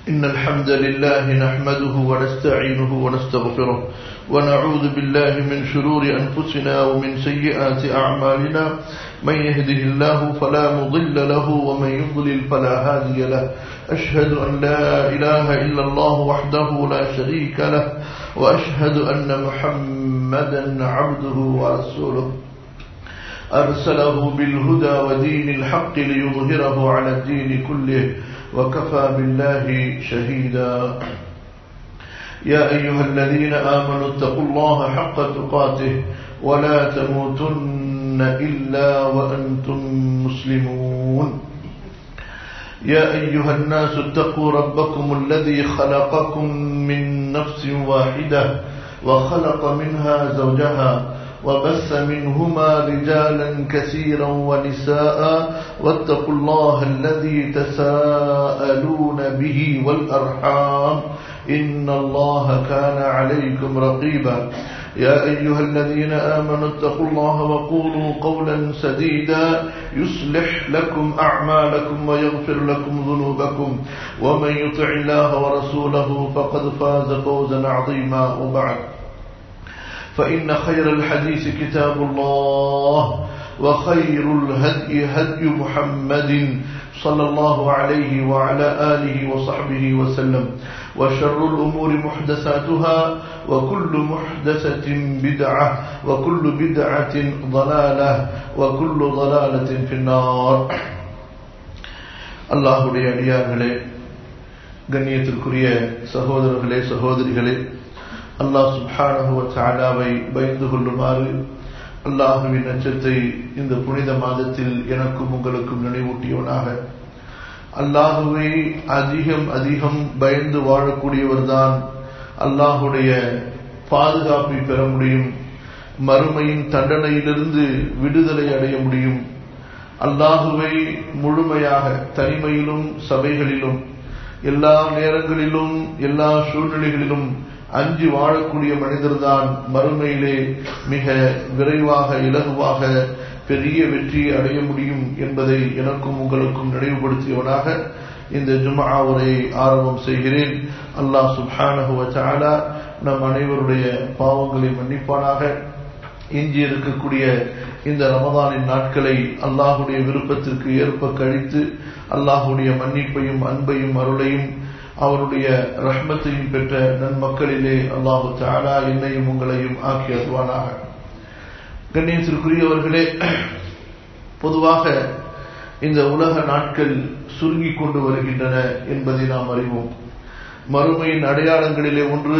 إن الحمد لله نحمده ونستعينه ونستغفره ونعوذ بالله من شرور أنفسنا ومن سيئات أعمالنا من يهده الله فلا مضل له ومن يضلل فلا هادي له أشهد أن لا إله إلا الله وحده لا شريك له وأشهد أن محمدا عبده ورسوله أرسله بالهدى ودين الحق ليظهره على الدين كله وكفى بالله شهيدا يا أيها الذين آمنوا اتقوا الله حق تقاته ولا تموتن إلا وأنتم مسلمون يا أيها الناس اتقوا ربكم الذي خلقكم من نفس واحدة وخلق منها زوجها وبث منهما رجالا كثيرا ونساء واتقوا الله الذي تساءلون به والأرحام إن الله كان عليكم رقيبا يا أيها الذين آمنوا اتقوا الله وقولوا قولا سديدا يصلح لكم أعمالكم ويغفر لكم ذنوبكم ومن يطع الله ورسوله فقد فاز فوزا عظيما وبعد فإن خير الحديث كتاب الله وخير الهدي هدي محمد صلى الله عليه وعلى آله وصحبه وسلم وشر الأمور محدثاتها وكل محدثة بدعة وكل بدعة ضلالة وكل ضلالة في النار அல்லாஹுடைய அடியார்களே கண்ணியத்திற்குரிய சகோதரர்களே சகோதரிகளே அல்லாஹ் சுப்ஹானஹுவ தாலாவை பயந்து கொள்ளுமாறு அல்லாஹுவின் அச்சத்தை இந்த புனித மாதத்தில் எனக்கும் உங்களுக்கும் நினைவூட்டியவனாக அல்லாஹுவை அதிகம் அதிகம் பயந்து வாழக்கூடியவர்தான் அல்லாஹுடைய பாதுகாப்பை பெற முடியும் மறுமையின் தண்டனையிலிருந்து விடுதலை அடைய முடியும் அல்லாஹுவை முழுமையாக தனிமையிலும் சபைகளிலும் எல்லா நேரங்களிலும் எல்லா சூழ்நிலைகளிலும் அஞ்சு வாழக்கூடிய மனிதர்தான் மறுமையிலே மிக விரைவாக இலகுவாக பெரிய வெற்றியை அடைய முடியும் என்பதை எனக்கும் உங்களுக்கும் நினைவுபடுத்தியவனாக இந்த ஜுமா உரையை ஆரம்பம் செய்கிறேன் அல்லாஹ் சுப்ஹானஹுவ நம் அனைவருடைய பாவங்களை மன்னிப்பானாக எஞ்சி இருக்கக்கூடிய இந்த ரமதானின் நாட்களை அல்லாஹுடைய விருப்பத்திற்கு ஏற்ப கழித்து அல்லாஹுடைய மன்னிப்பையும் அன்பையும் அருளையும் அவருடைய ரஹ்மத்தையும் பெற்ற நன்மக்களிலே அல்லாஹு தாலா என்னையும் உங்களையும் ஆக்கி அருவானாக கண்ணியத்திற்குரியவர்களே பொதுவாக இந்த உலக நாட்கள் சுருங்கி கொண்டு வருகின்றன என்பதை நாம் அறிவோம் மறுமையின் அடையாளங்களிலே ஒன்று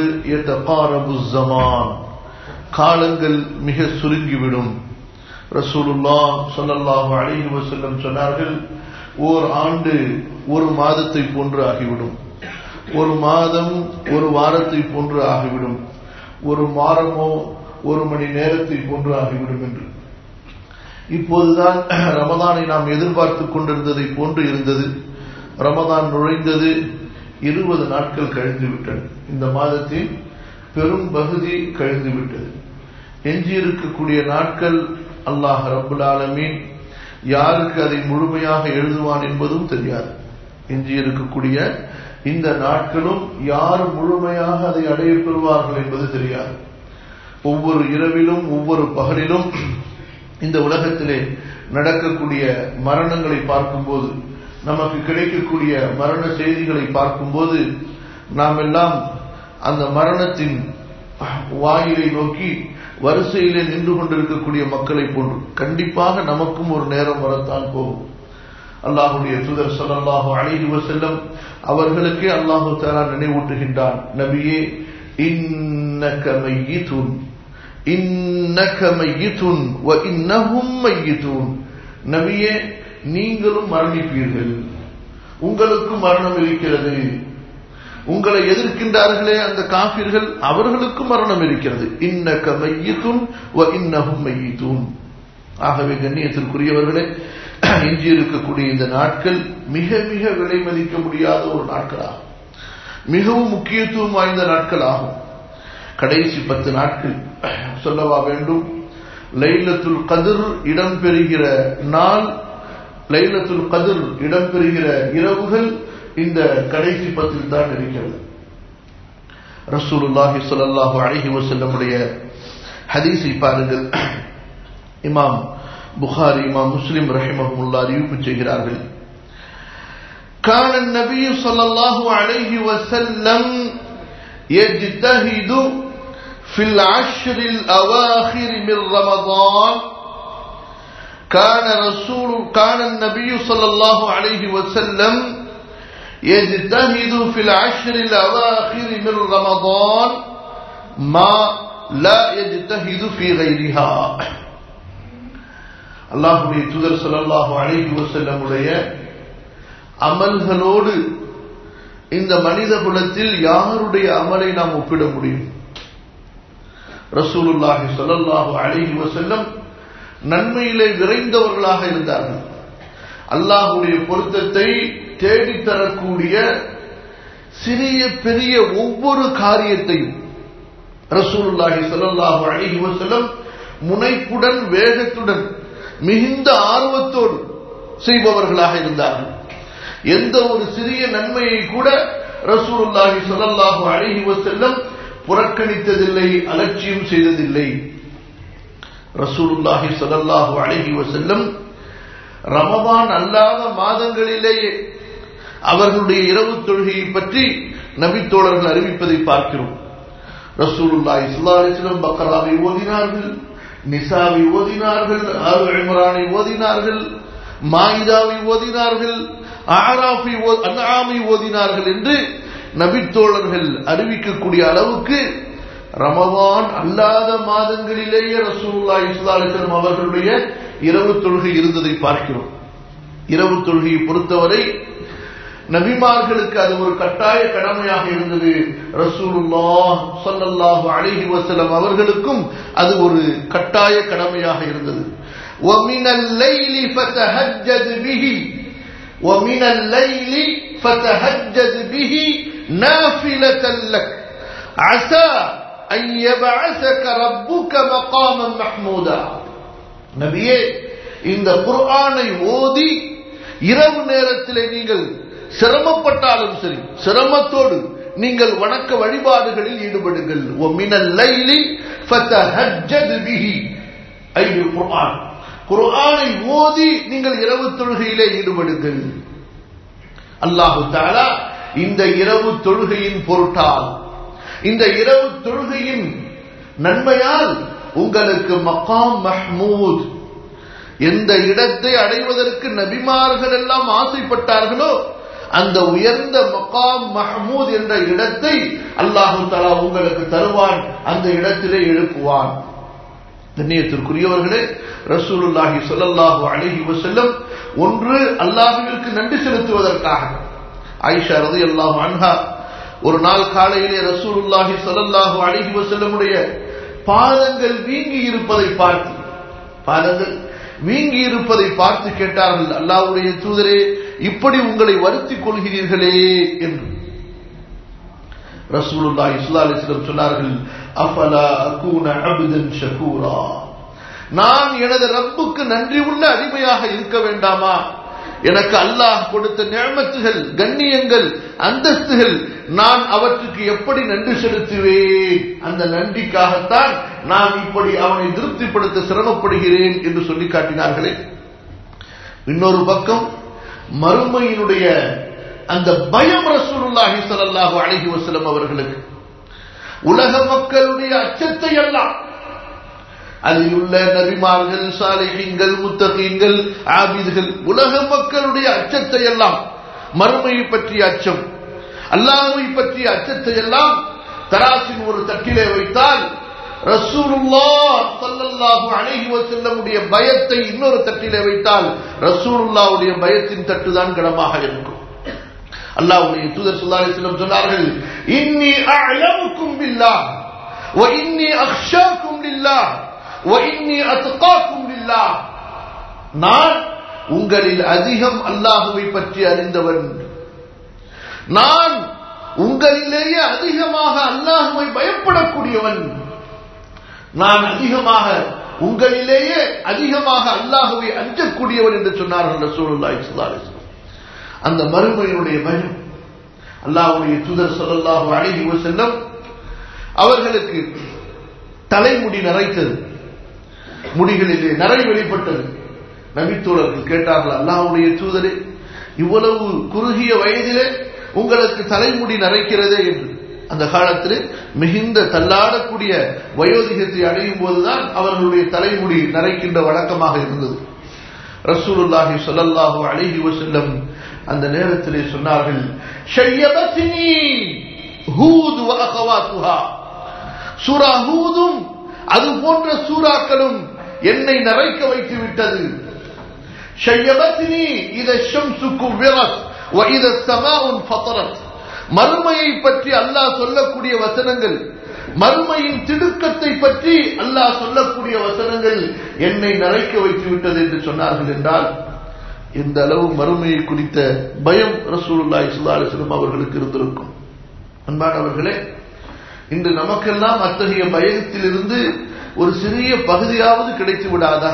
ஜமான் காலங்கள் மிக சுருங்கிவிடும் ரசூலுல்லா சொல்லல்லாஹு அலைஹி வஸல்லம் சொன்னார்கள் ஓர் ஆண்டு ஒரு மாதத்தை போன்று ஆகிவிடும் ஒரு மாதம் ஒரு வாரத்தை போன்று ஆகிவிடும் ஒரு வாரமோ ஒரு மணி நேரத்தை போன்று ஆகிவிடும் என்று இப்போதுதான் ரமதானை நாம் எதிர்பார்த்து கொண்டிருந்ததை போன்று இருந்தது ரமதான் நுழைந்தது இருபது நாட்கள் கழிந்து விட்டது இந்த மாதத்தின் பெரும் பகுதி கழிந்து விட்டது எஞ்சியிருக்கக்கூடிய நாட்கள் அல்லாஹ் ரபுல் ஆலமீன் யாருக்கு அதை முழுமையாக எழுதுவான் என்பதும் தெரியாது எஞ்சியிருக்கக்கூடிய இந்த நாட்களும் யார் முழுமையாக அதை அடைய பெறுவார்கள் என்பது தெரியாது ஒவ்வொரு இரவிலும் ஒவ்வொரு பகலிலும் இந்த உலகத்திலே நடக்கக்கூடிய மரணங்களை பார்க்கும்போது நமக்கு கிடைக்கக்கூடிய மரண செய்திகளை பார்க்கும்போது நாம் எல்லாம் அந்த மரணத்தின் வாயிலை நோக்கி வரிசையிலே நின்று கொண்டிருக்கக்கூடிய மக்களை போன்று கண்டிப்பாக நமக்கும் ஒரு நேரம் வரத்தான் போகும் அல்லாஹுடைய தூதர் சொல்லல்லாஹு அழகி செல்லம் அவர்களுக்கே அல்லாஹு தாலா நினைவூட்டுகின்றான் நபியே இன்னக மையிதுன் இன்னக மையிதுன் வ இன்னஹும் மையிதுன் நபியே நீங்களும் மரணிப்பீர்கள் உங்களுக்கும் மரணம் இருக்கிறது உங்களை எதிர்க்கின்றார்களே அந்த காபிர்கள் அவர்களுக்கும் மரணம் இருக்கிறது இன்னக மையித்துன் வ இன்னஹும் மையித்துன் ஆகவே கண்ணியத்திற்குரியவர்களே எஞ்சி இருக்கக்கூடிய இந்த நாட்கள் மிக மிக விலை மதிக்க முடியாத ஒரு நாட்களாகும் மிகவும் முக்கியத்துவம் வாய்ந்த நாட்கள் ஆகும் கடைசி பத்து நாட்கள் சொல்லவா வேண்டும் லைலத்துல் கதிர் இடம்பெறுகிற நாள் லைலத்துல் கதிர் இடம்பெறுகிற இரவுகள் இந்த கடைசி பத்தில் தான் இருக்கிறது ரசூலுல்லாஹி ஸல்லல்லாஹு அலைஹி வஸல்லமுடைய ஹதீஸை பாருங்கள் இமாம் புகாரி இமாம் முஸ்லிம் ரஹிமஹுல்லா அறிவிப்பு செய்கிறார்கள் كان النبي صلى الله عليه وسلم يجتهد في العشر الأواخر من رمضان كان رسول كان النبي صلى الله عليه وسلم يجتهد في العشر الأواخر من رمضان ما لا يجتهد في غيرها அல்லாஹுடைய தூதர் சொல்லல்லாஹு அலைஹி வஸல்லமுடைய அமல்களோடு இந்த மனித குலத்தில் யாருடைய அமலை நாம் ஒப்பிட முடியும் ரசூலுல்லாஹி சொல்லல்லாஹு அலைஹி வஸல்லம் நன்மையிலே விரைந்தவர்களாக இருந்தார்கள் அல்லாஹுடைய பொருத்தத்தை தேடித்தரக்கூடிய சிறிய பெரிய ஒவ்வொரு காரியத்தையும் ரசூலுல்லாஹி ஸல்லல்லாஹு அலைஹி வஸல்லம் முனைப்புடன் வேகத்துடன் மிகுந்த ஆர்வத்தோடு செய்பவர்களாக இருந்தார்கள் எந்த ஒரு சிறிய நன்மையை கூட ரசூலுல்லாஹி ஸல்லல்லாஹு அலைஹி வஸல்லம் புறக்கணித்ததில்லை அலட்சியம் செய்ததில்லை ரசூலுல்லாஹி ஸல்லல்லாஹு அலைஹி வஸல்லம் ரமபான் அல்லாத மாதங்களிலேயே அவர்களுடைய இரவு தொழுகையை பற்றி நபித்தோழர்கள் அறிவிப்பதை பார்க்கிறோம் ரசூலுல்லாஹி ஸல்லல்லாஹு அலைஹி வஸல்லம் பக்ராவை ஓதினார்கள் நிசாவை ஓதினார்கள் ஆல் இம்ரானை ஓதினார்கள் மாயிதாவை ஓதினார்கள் ஆராஃபை அன்ஆமை ஓதினார்கள் என்று நபித்தோழர்கள் அறிவிக்கக்கூடிய அளவுக்கு ரமவான் அல்லாத மாதங்களிலேயே ரசூலுல்லாஹி ஸல்லல்லாஹு அலைஹி வஸல்லம் அவர்களுடைய இரவு தொழுகை இருந்ததை பார்க்கிறோம் இரவு தொழுகையை பொறுத்தவரை நபிமார்களுக்கு அது ஒரு கட்டாய கடமையாக இருந்தது ரசூலுல்லாஹ் ஸல்லல்லாஹு அலைஹி வஸல்லம் அவர்களுக்கும் அது ஒரு கட்டாய கடமையாக இருந்தது وَمِنَ اللَّيْلِ فَتَهَجَّدْ بِهِ وَمِنَ اللَّيْلِ فَتَهَجَّدْ بِهِ نَافِلَةً لَكَ عَسَى أَن يَبْعَثَكَ رَبُّكَ مَقَامًا مَحْمُودًا நபியே இந்த குர்ஆனை ஓதி இரவு நேரத்திலே நீங்கள் சிரமப்பட்டாலும் சரி சிரமத்தோடு நீங்கள் வணக்க வழிபாடுகளில் ஈடுபடுங்கள் ஒமினல் லைலி ஃபதஹஜ்ஜத் பிஹி ஐயோ குர்ஆன் குர்ஆனை ஓதி நீங்கள் இரவு தொழுகையிலே ஈடுபடுங்கள் அல்லாஹு தஆலா இந்த இரவு தொழுகையின் பொருட்டால் இந்த இரவு தொழுகையின் நன்மையால் உங்களுக்கு மகாம் மஹ்மூத் எந்த இடத்தை அடைவதற்கு நபிமார்கள் எல்லாம் ஆசைப்பட்டார்களோ அந்த உயர்ந்த மகாம் மஹமூத் என்ற இடத்தை அல்லாஹு தலா உங்களுக்கு தருவான் அந்த இடத்திலே எழுப்புவான் கண்ணியத்திற்குரியவர்களே ரசூலுல்லாஹி சொல்லல்லாஹு அழகி செல்லும் ஒன்று அல்லாஹுவிற்கு நன்றி செலுத்துவதற்காக ஆயிஷா ரதி அல்லாஹு அன்ஹா ஒரு நாள் காலையிலே ரசூலுல்லாஹி சொல்லல்லாஹு அழகி செல்லமுடைய பாதங்கள் வீங்கி இருப்பதை பார்த்து பாதங்கள் வீங்கி இருப்பதை பார்த்து கேட்டார்கள் அல்லாவுடைய தூதரே இப்படி உங்களை வருத்திக் கொள்கிறீர்களே என்று ரசூலுல்லா இஸ்லா அலிஸ்லம் சொன்னார்கள் அஃபலா அகூன அபுதன் ஷகூரா நான் எனது ரப்புக்கு நன்றி உள்ள அடிமையாக இருக்க வேண்டாமா எனக்கு அல்லாஹ் கொடுத்த நியமத்துகள் கண்ணியங்கள் அந்தஸ்துகள் நான் அவற்றுக்கு எப்படி நன்றி செலுத்துவேன் அந்த நன்றிக்காகத்தான் நான் இப்படி அவனை திருப்திப்படுத்த சிரமப்படுகிறேன் என்று சொல்லி காட்டினார்களே இன்னொரு பக்கம் மறுமையினுடைய அந்த பயம் ரசூலுல்லாஹி ஸல்லல்லாஹு அலைஹி வஸல்லம் அவர்களுக்கு உலக மக்களுடைய அச்சத்தை எல்லாம் அதில் உள்ள நபிமார்கள் சாலிஹீன்கள் முத்தகீன்கள் ஆபிதுகள் உலக மக்களுடைய அச்சத்தை எல்லாம் மறுமையை பற்றிய அச்சம் அல்லாஹை பற்றிய அச்சத்தை எல்லாம் தராசின் ஒரு தட்டிலே வைத்தால் ரசூலுல்லா சல்லல்லாஹு அலைஹி வஸல்லமுடைய பயத்தை இன்னொரு தட்டிலே வைத்தால் ரசூலுல்லாவுடைய பயத்தின் தட்டு தான் கடமாக இருக்கும் அல்லாஹ்வுடைய தூதர் ஸல்லல்லாஹு அலைஹி வஸல்லம் சொன்னார்கள் இன்னி அஅலமுக்கும் பில்லாஹ் வ இன்னி அக்ஷாக்கும் லில்லாஹ் வ இன்னி அத்காக்கும் லில்லாஹ் நான் உங்களில் அதிகம் அல்லாஹுவை பற்றி அறிந்தவன் நான் உங்களிலேயே அதிகமாக அல்லாஹுவை பயப்படக்கூடியவன் நான் அதிகமாக உங்களிலேயே அதிகமாக அல்லாஹுவை அஞ்சக்கூடியவன் என்று சொன்னார்கள் ரசூலுல்லாஹி ஸல்லல்லாஹு அலைஹி வஸல்லம் அந்த மறுமையினுடைய பயம் அல்லாஹ்வுடைய தூதர் ஸல்லல்லாஹு அலைஹி வஸல்லம் அவர்களுக்கு தலைமுடி நரைத்தது முடிகளிலே நரை வெளிப்பட்டது நபித்தோழர்கள் கேட்டார்கள் அல்லாஹ்வுடைய தூதரே இவ்வளவு குறுகிய வயதிலே உங்களுக்கு தலைமுடி நரைக்கிறதே என்று அந்த காலத்தில் மிகுந்த தள்ளாடக்கூடிய வயோதிகத்தை அடையும் போதுதான் அவர்களுடைய தலைமுடி நரைக்கின்ற வழக்கமாக இருந்தது ரசூலுல்லாஹி ஸல்லல்லாஹு அலைஹி வஸல்லம் அந்த நேரத்திலே சொன்னார்கள் ஷய்யபத்னி ஹூத் வ அகவாத்துஹா சூரா ஹூதும் அது போன்ற சூறாக்களும் என்னை நரைக்க வைத்து விட்டது ஷய்யபத்னி இத ஷம்சு குவ்விரத் வ இத ஸமாஉன் ஃபதரத் மறுமையை பற்றி அல்லாஹ் சொல்லக்கூடிய வசனங்கள் மறுமையின் திடுக்கத்தை பற்றி அல்லாஹ் சொல்லக்கூடிய வசனங்கள் என்னை நரைக்க வைத்து விட்டது என்று சொன்னார்கள் என்றால் இந்த அளவு மறுமையை குறித்த பயம் ரசூலுல்லாஹி ஸல்லல்லாஹு அலைஹி வஸல்லம் அவர்களுக்கு இருந்திருக்கும் அன்பானவர்களே இன்று நமக்கெல்லாம் அத்தகைய பயத்திலிருந்து ஒரு சிறிய பகுதியாவது கிடைத்து விடாதா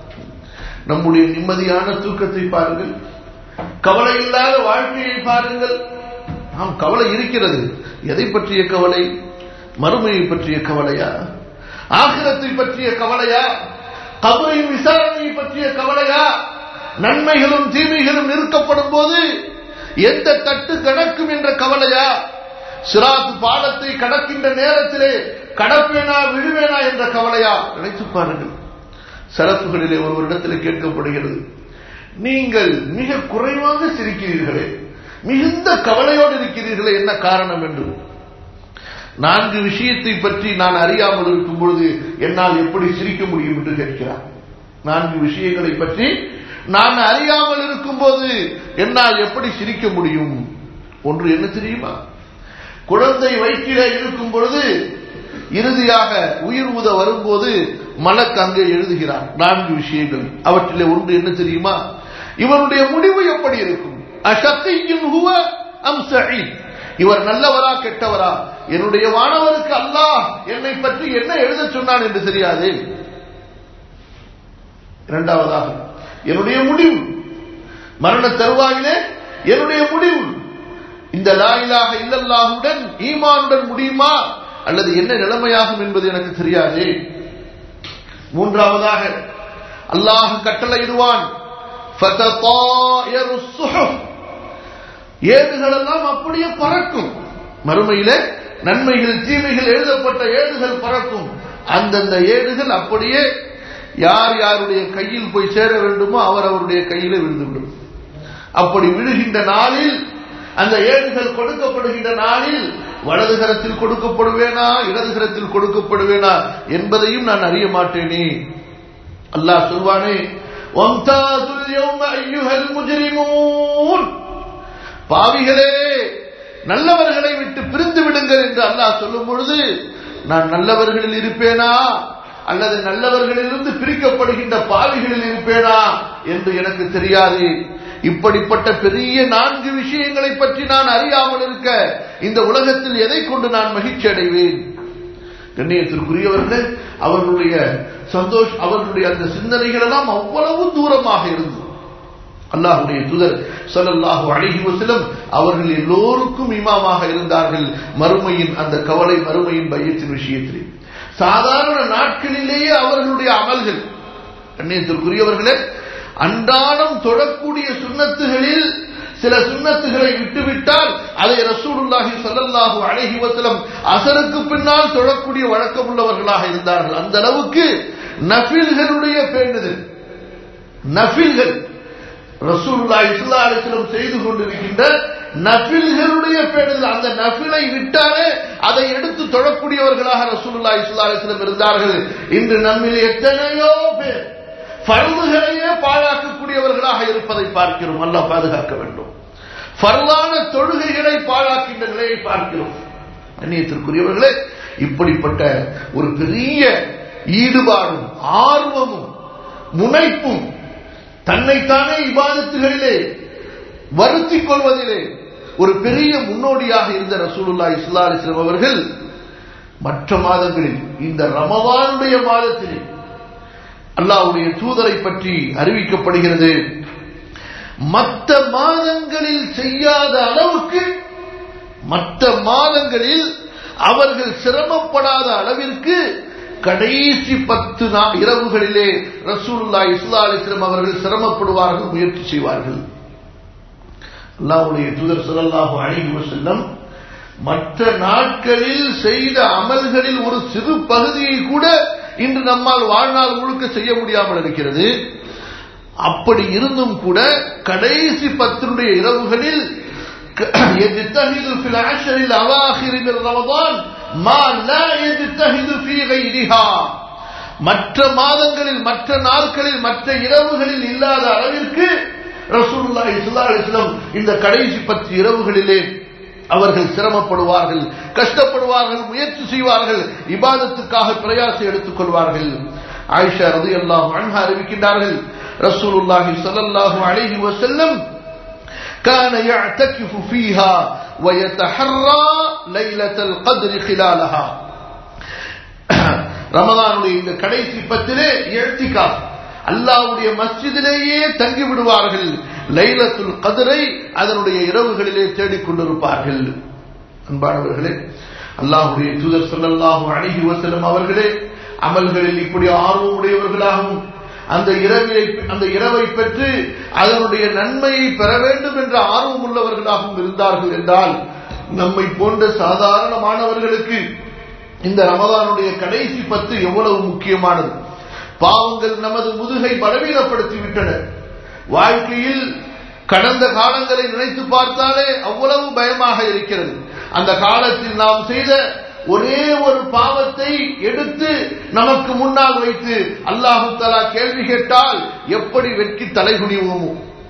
நம்முடைய நிம்மதியான தூக்கத்தை பாருங்கள் கவலை இல்லாத வாழ்க்கையை பாருங்கள் நாம் கவலை இருக்கிறது எதை பற்றிய கவலை மறுமையை பற்றிய கவலையா ஆகிரத்தை பற்றிய கவலையா கபரின் விசாரணையை பற்றிய கவலையா நன்மைகளும் தீமைகளும் நிறுக்கப்படும் போது எந்த தட்டு கணக்கும் என்ற கவலையா சிராத் பாலத்தை கடக்கின்ற நேரத்திலே கடப்பேனா விழுவேனா என்ற கவலையா நினைத்து பாருங்கள் சரப்புகளிலே ஒருவரிடத்தில் கேட்கப்படுகிறது நீங்கள் மிக குறைவாக சிரிக்கிறீர்களே மிகுந்த கவலையோடு இருக்கிறீர்களே என்ன காரணம் என்று நான்கு விஷயத்தை பற்றி நான் அறியாமல் இருக்கும் பொழுது என்னால் எப்படி சிரிக்க முடியும் என்று கேட்கிறார் நான்கு விஷயங்களை பற்றி நான் அறியாமல் இருக்கும் போது என்னால் எப்படி சிரிக்க முடியும் ஒன்று என்ன தெரியுமா குழந்தை வயிற்றில இருக்கும் பொழுது இறுதியாக உயிர் ஊத வரும்போது மலக்கு அங்கே எழுதுகிறார் நான்கு விஷயங்கள் அவற்றிலே ஒன்று என்ன தெரியுமா இவனுடைய முடிவு எப்படி இருக்கும் அஷத்தையின் ஹுவ அம் சயீத் இவர் நல்லவரா கெட்டவரா என்னுடைய வானவருக்கு அல்லாஹ் என்னை பற்றி என்ன எழுத சொன்னான் என்று தெரியாது இரண்டாவதாக என்னுடைய முடிவு மரண தருவாயிலே என்னுடைய முடிவு இந்த லாயிலாக இல்லல்லாஹுடன் ஈமானுடன் முடியுமா அல்லது என்ன நிலைமையாகும் என்பது எனக்கு தெரியாது மூன்றாவதாக அல்லாஹ் கட்டளையிடுவான் ஏடுகள் எல்லாம் அப்படியே பறக்கும் மறுமையில நன்மைகள் தீமைகள் எழுதப்பட்ட ஏடுகள் பறக்கும் அந்தந்த ஏடுகள் அப்படியே யார் யாருடைய கையில் போய் சேர வேண்டுமோ அவர் அவருடைய கையிலே விழுந்துவிடும் அப்படி விழுகின்ற நாளில் அந்த ஏடுகள் கொடுக்கப்படுகின்ற நாளில் வலது கரத்தில் கொடுக்கப்படுவேனா இடது கரத்தில் கொடுக்கப்படுவேனா என்பதையும் நான் அறிய மாட்டேனே அல்லாஹ் சொல்வானே பாவிகளே நல்லவர்களை விட்டு பிரிந்து விடுங்கள் என்று அல்லாஹ் சொல்லும் பொழுது நான் நல்லவர்களில் இருப்பேனா அல்லது நல்லவர்களிலிருந்து பிரிக்கப்படுகின்ற பாவிகளில் இருப்பேனா என்று எனக்கு தெரியாது இப்படிப்பட்ட பெரிய நான்கு விஷயங்களை பற்றி நான் அறியாமல் இருக்க இந்த உலகத்தில் எதை கொண்டு நான் மகிழ்ச்சி அடைவேன் கண்ணியத்திற்குரியவர்கள் அவர்களுடைய சந்தோஷ் அவர்களுடைய அந்த சிந்தனைகள் எல்லாம் அவ்வளவு தூரமாக இருந்தது அல்லாஹுடைய தூதர் சொல்லல்லாஹு அழகி வசலம் அவர்கள் எல்லோருக்கும் இமாமாக இருந்தார்கள் மறுமையின் அந்த கவலை மறுமையின் பயத்தின் விஷயத்திலே சாதாரண நாட்களிலேயே அவர்களுடைய அமல்கள் கண்ணியத்திற்குரியவர்களே அன்றாடம் தொடக்கூடிய சுண்ணத்துகளில் சில சுண்ணத்துகளை விட்டுவிட்டால் அதை ரசூலுல்லாஹி ஸல்லல்லாஹு அலைஹி வஸல்லம் அசருக்கு பின்னால் தொழக்கூடிய வழக்கம் உள்ளவர்களாக இருந்தார்கள் அந்த அளவுக்கு நஃபில்களுடைய பேணுதல் நஃபில்கள் ரசூலுல்லாஹி ஸல்லல்லாஹு அலைஹி வஸல்லம் செய்து கொண்டிருக்கின்ற நஃபில்களுடைய பேணுதல் அந்த நஃபிலை விட்டாலே அதை எடுத்து தொழக்கூடியவர்களாக ரசூலுல்லாஹி ஸல்லல்லாஹு அலைஹி வஸல்லம் இருந்தார்கள் இன்று நம்மில் எத்தனையோ பேர் பருவுகளையே பாழாக்கக்கூடியவர்களாக இருப்பதை பார்க்கிறோம் அல்லாஹ் பாதுகாக்க வேண்டும் பரவான தொழுகைகளை பாழாக்கின்ற நிலையை பார்க்கிறோம் அந்நியத்திற்குரியவர்களே இப்படிப்பட்ட ஒரு பெரிய ஈடுபாடும் ஆர்வமும் முனைப்பும் தன்னைத்தானே இபாதத்துகளிலே வருத்திக் கொள்வதிலே ஒரு பெரிய முன்னோடியாக இருந்த ரசூலுல்லா இஸ்லா அலிஸ்லாம் அவர்கள் மற்ற மாதங்களில் இந்த ரமவானுடைய மாதத்திலே அல்லாவுடைய தூதரை பற்றி அறிவிக்கப்படுகிறது மற்ற மாதங்களில் செய்யாத அளவுக்கு மற்ற மாதங்களில் அவர்கள் சிரமப்படாத அளவிற்கு கடைசி பத்து இரவுகளிலே ரசூல்லா இஸ்லா அலிஸ்லம் அவர்கள் சிரமப்படுவார்கள் முயற்சி செய்வார்கள் அல்லாவுடைய தூதர் சொல்லல்லாஹு அழகி செல்லம் மற்ற நாட்களில் செய்த அமல்களில் ஒரு சிறு பகுதியை கூட இன்று நம்மால் வாழ்நாள் முழுக்க செய்ய முடியாமல் இருக்கிறது அப்படி இருந்தும் கூட கடைசி பத்தினுடைய இரவுகளில் يجتهد في العشر الأواخر من رمضان ما لا يجتهد في غيرها மற்ற மாதங்களில் மற்ற நாட்களில் மற்ற இரவுகளில் இல்லாத அளவிற்கு ரசூல்லா இஸ்லா அலிஸ்லாம் இந்த கடைசி பத்து இரவுகளிலே அவர்கள் சிரமப்படுவார்கள் கஷ்டப்படுவார்கள் முயற்சி செய்வார்கள் இபாதத்துக்காக பிரயாசம் எடுத்துக் கொள்வார்கள் ஆயிஷா ரதி அல்லாஹ் அன்ஹா அறிவிக்கின்றார்கள் ரசூலுல்லாஹி ஸல்லல்லாஹு அலைஹி வஸல்லம் كان يعتكف فيها ويتحرى ليلة القدر خلالها ரமதானுடைய இந்த கடைசி பத்திலே எழுத்திக்கா அல்லாவுடைய மஸ்ஜிதிலேயே தங்கி விடுவார்கள் லைலத்துல் கதிரை அதனுடைய இரவுகளிலே தேடிக்கொண்டிருப்பார்கள் அன்பானவர்களே அல்லாஹுடைய தூதர் சொல்லல்லாஹு அணுகி வசலம் அவர்களே அமல்களில் இப்படி ஆர்வம் உடையவர்களாகவும் அந்த இரவை அந்த இரவை பெற்று அதனுடைய நன்மையை பெற வேண்டும் என்ற ஆர்வம் உள்ளவர்களாகவும் இருந்தார்கள் என்றால் நம்மை போன்ற சாதாரணமானவர்களுக்கு இந்த ரமதானுடைய கடைசி பத்து எவ்வளவு முக்கியமானது பாவங்கள் நமது முதுகை பலவீனப்படுத்தி விட்டன வாழ்க்கையில் கடந்த காலங்களை நினைத்து பார்த்தாலே அவ்வளவு பயமாக இருக்கிறது அந்த காலத்தில் நாம் செய்த ஒரே ஒரு பாவத்தை எடுத்து நமக்கு முன்னால் வைத்து அல்லாஹு தலா கேள்வி கேட்டால் எப்படி வெட்கி தலைகுனிவோமோ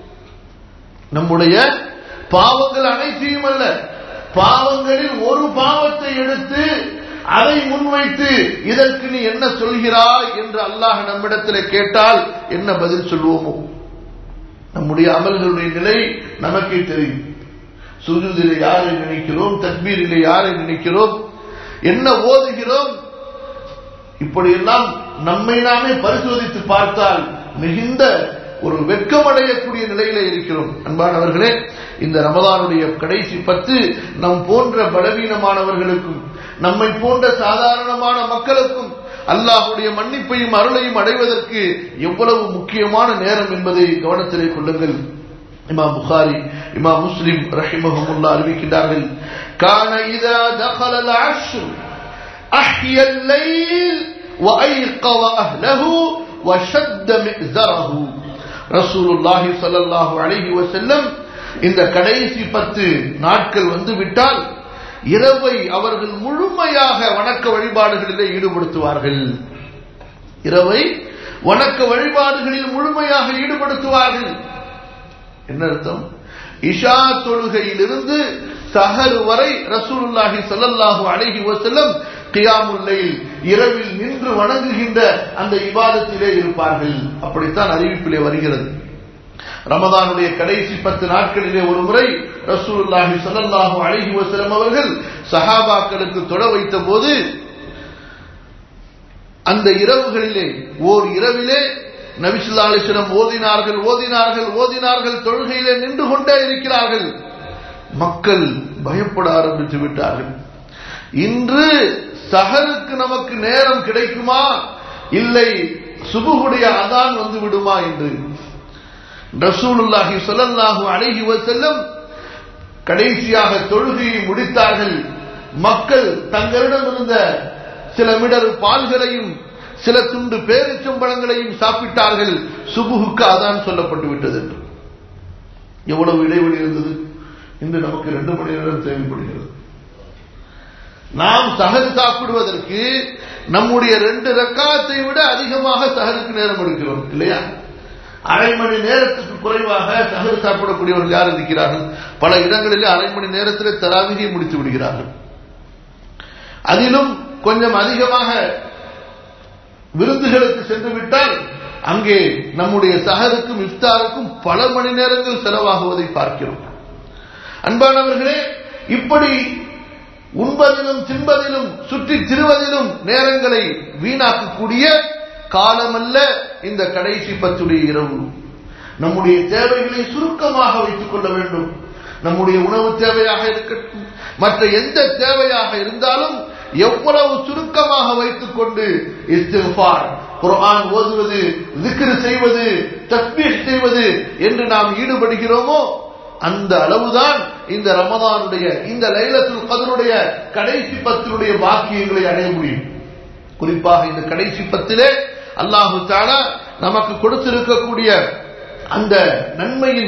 நம்முடைய பாவங்கள் அனைத்தையும் அல்ல பாவங்களில் ஒரு பாவத்தை எடுத்து அதை முன்வைத்து இதற்கு நீ என்ன சொல்கிறாய் என்று அல்லாஹ் நம்மிடத்தில் கேட்டால் என்ன பதில் சொல்வோமோ நம்முடைய அமல்களுடைய நிலை நமக்கே தெரியும் சுஜூதிலே யாரை நினைக்கிறோம் தக்பீரிலே யாரை நினைக்கிறோம் என்ன ஓதுகிறோம் இப்படியெல்லாம் நம்மை நாமே பரிசோதித்து பார்த்தால் மிகுந்த ஒரு வெட்கமடையக்கூடிய நிலையில இருக்கிறோம் அன்பானவர்களே இந்த ரமதானுடைய கடைசி பத்து நம் போன்ற பலவீனமானவர்களுக்கும் நம்மை போன்ற சாதாரணமான மக்களுக்கும் அல்லாஹுடைய மன்னிப்பையும் அருளையும் அடைவதற்கு எவ்வளவு முக்கியமான நேரம் என்பதை கவனத்திலே கொள்ளுங்கள் இமாம் புகாரி இமாம் முஸ்லிம் ரஹிமஹமுல்லா அறிவிக்கின்றார்கள் கான இதா தخل العشر احيا الليل وايقظ اهله وشد مئزره رسول الله صلى الله عليه وسلم இந்த கடைசி பத்து நாட்கள் வந்து விட்டால் இரவை அவர்கள் முழுமையாக வணக்க வழிபாடுகளிலே ஈடுபடுத்துவார்கள் இரவை வணக்க வழிபாடுகளில் முழுமையாக ஈடுபடுத்துவார்கள் என்ன அர்த்தம் இஷா தொழுகையிலிருந்து சஹர் வரை ரசூலுல்லாஹி ஸல்லல்லாஹு அலைஹி வஸல்லம் கியாமுல்லைல் இரவில் நின்று வணங்குகின்ற அந்த இபாதத்திலே இருப்பார்கள் அப்படித்தான் அறிவிப்பிலே வருகிறது ரமதானுடைய கடைசி பத்து நாட்களிலே ஒரு முறை ரசூலுல்லாஹி ஸல்லல்லாஹு அலைஹி வஸல்லம் அவர்கள் சஹாபாக்களுக்கு தொட வைத்த போது அந்த இரவுகளிலே ஓர் இரவிலே நபிசுல்லா அலிஸ்லம் ஓதினார்கள் ஓதினார்கள் ஓதினார்கள் தொழுகையிலே நின்று கொண்டே இருக்கிறார்கள் மக்கள் பயப்பட ஆரம்பித்து விட்டார்கள் இன்று சஹருக்கு நமக்கு நேரம் கிடைக்குமா இல்லை சுபுகுடைய அதான் வந்து விடுமா என்று ரசூலுல்லாஹி சொல்லல்லாஹு அழகி செல்லம் கடைசியாக தொழுகையை முடித்தார்கள் மக்கள் தங்களிடம் இருந்த சில மிடர் பால்களையும் சில துண்டு பேரிச்சம்பழங்களையும் சாப்பிட்டார்கள் சுபுகுக்கு அதான் சொல்லப்பட்டு விட்டது என்று எவ்வளவு இடைவெளி இருந்தது இன்று நமக்கு ரெண்டு மணி நேரம் தேவைப்படுகிறது நாம் சகர் சாப்பிடுவதற்கு நம்முடைய ரெண்டு ரக்காத்தை விட அதிகமாக சகருக்கு நேரம் எடுக்கிறோம் இல்லையா அரை மணி நேரத்துக்கு குறைவாக சகர் சாப்பிடக்கூடியவர்கள் யார் இருக்கிறார்கள் பல இடங்களிலே அரை மணி நேரத்தில் தராவிகை முடித்து விடுகிறார்கள் அதிலும் கொஞ்சம் அதிகமாக விருந்துகளுக்கு சென்று விட்டால் அங்கே நம்முடைய சகருக்கும் இஃப்தாருக்கும் பல மணி நேரங்கள் செலவாகுவதை பார்க்கிறோம் அன்பானவர்களே இப்படி உண்பதிலும் தின்பதிலும் சுற்றி திருவதிலும் நேரங்களை வீணாக்கக்கூடிய காலமல்ல இந்த கடைசி பத்துடைய இரவு நம்முடைய தேவைகளை சுருக்கமாக வைத்துக் கொள்ள வேண்டும் நம்முடைய உணவு தேவையாக இருக்கட்டும் மற்ற எந்த தேவையாக இருந்தாலும் எவ்வளவு சுருக்கமாக வைத்துக் கொண்டு இஸ்திஃபார் குர்ஆன் ஓதுவது திக்ர் செய்வது தஸ்பீஹ் செய்வது என்று நாம் ஈடுபடுகிறோமோ அந்த அளவுதான் இந்த ரமதானுடைய இந்த லைலத்துல் கதருடைய கடைசி பத்தினுடைய பாக்கியங்களை அடைய முடியும் குறிப்பாக இந்த கடைசி பத்திலே அல்லாஹு தாலா நமக்கு கொடுத்திருக்கக்கூடிய அந்த நன்மையின்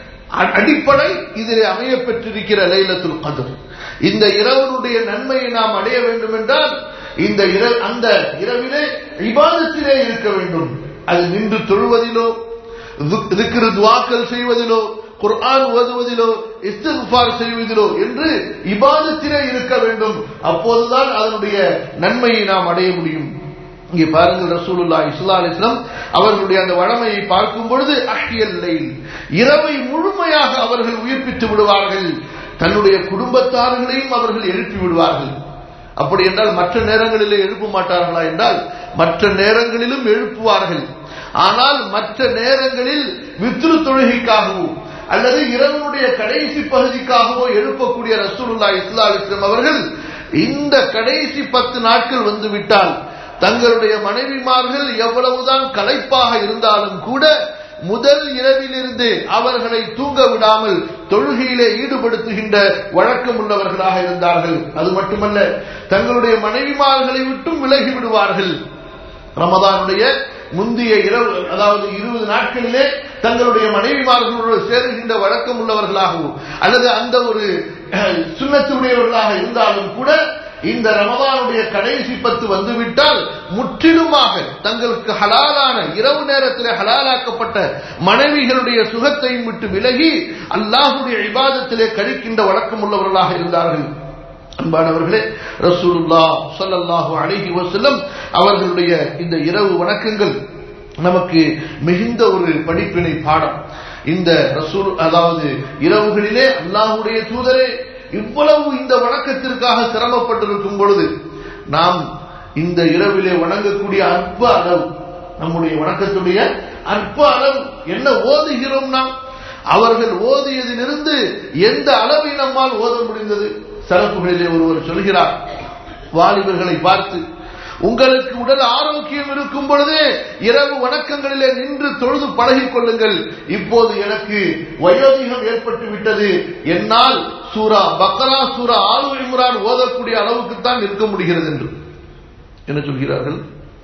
அ- அடிப்படை இதிலே அமைய பெற்றிருக்கிற லைலத்துல் கதர் இந்த இரவனுடைய நன்மையை நாம் அடைய வேண்டும் என்றால் இந்த இர- அந்த இரவிலே இபாதத்திலே இருக்க வேண்டும் அது நின்று தொழுவதிலோ துக்- திக்ரு துவாக்கல் செய்வதிலோ குர்ஆன் ஓதுவதிலோ இஸ்திஃபார் செய்வதிலோ என்று இபாதத்திலே இருக்க வேண்டும் அப்போதுதான் அதனுடைய நன்மையை நாம் அடைய முடியும் இங்கே பாருங்கள் ரசூலுல்லாஹி ஸல்லல்லாஹு அலைஹி வஸல்லம் அவர்களுடைய அந்த வழமையை பார்க்கும் பொழுது அஹ்யல் லைல் இரவை முழுமையாக அவர்கள் உயிர்ப்பித்து விடுவார்கள் தன்னுடைய குடும்பத்தார்களையும் அவர்கள் எழுப்பி விடுவார்கள் அப்படி என்றால் மற்ற நேரங்களிலே எழுப்ப மாட்டார்களா என்றால் மற்ற நேரங்களிலும் எழுப்புவார்கள் ஆனால் மற்ற நேரங்களில் வித்ரு தொழுகைக்காகவோ அல்லது இரவனுடைய கடைசி பகுதிக்காகவோ எழுப்பக்கூடிய ரசூலுல்லாஹி ஸல்லல்லாஹு அலைஹி வஸல்லம் அவர்கள் இந்த கடைசி பத்து நாட்கள் வந்துவிட்டால் தங்களுடைய மனைவிமார்கள் எவ்வளவுதான் களைப்பாக இருந்தாலும் கூட முதல் இரவிலிருந்து அவர்களை தூங்க விடாமல் தொழுகையிலே ஈடுபடுத்துகின்ற வழக்கம் உள்ளவர்களாக இருந்தார்கள் அது மட்டுமல்ல தங்களுடைய மனைவிமார்களை விட்டும் விலகி விடுவார்கள் ரமதானுடைய முந்தைய இரவு அதாவது இருபது நாட்களிலே தங்களுடைய மனைவிமார்களோடு சேருகின்ற வழக்கம் உள்ளவர்களாகவும் அல்லது அந்த ஒரு அஹ், சுண்ணத்துடையவர்களாக இருந்தாலும் கூட இந்த ரமதானுடைய கடைசி பத்து வந்துவிட்டால் முற்றிலுமாக தங்களுக்கு ஹலாலான இரவு நேரத்தில் ஹலாலாக்கப்பட்ட மனைவிகளுடைய சுகத்தையும் விட்டு விலகி அல்லாஹுடைய இபாதத்திலே கழிக்கின்ற வழக்கம் உள்ளவர்களாக இருந்தார்கள் அன்பானவர்களே ரசூலுல்லா ஸல்லல்லாஹு அலைஹி வஸல்லம் அவர்களுடைய இந்த இரவு வணக்கங்கள் நமக்கு மிகுந்த ஒரு படிப்பினை பாடம் இந்த ரசூல் அதாவது இரவுகளிலே அல்லாஹ்வுடைய தூதரே இவ்வளவு இந்த வணக்கத்திற்காக சிரமப்பட்டிருக்கும் பொழுது நாம் இந்த இரவிலே வணங்கக்கூடிய அற்ப அளவு நம்முடைய வணக்கத்துடைய அற்ப அளவு என்ன ஓதுகிறோம் நாம் அவர்கள் ஓதியதிலிருந்து எந்த அளவை நம்மால் ஓத முடிந்தது சிறப்புகளிலே ஒருவர் சொல்கிறார் வாலிபர்களை பார்த்து உங்களுக்கு உடல் ஆரோக்கியம் இருக்கும் பொழுதே இரவு வணக்கங்களிலே நின்று தொழுது பழகிக் கொள்ளுங்கள் இப்போது எனக்கு வயோதிகம் ஏற்பட்டு விட்டது என்னால் சூரா பக்கரா சூரா ஆலு இம்ரான் ஓதக்கூடிய அளவுக்கு தான் இருக்க முடிகிறது என்று என்ன சொல்கிறார்கள்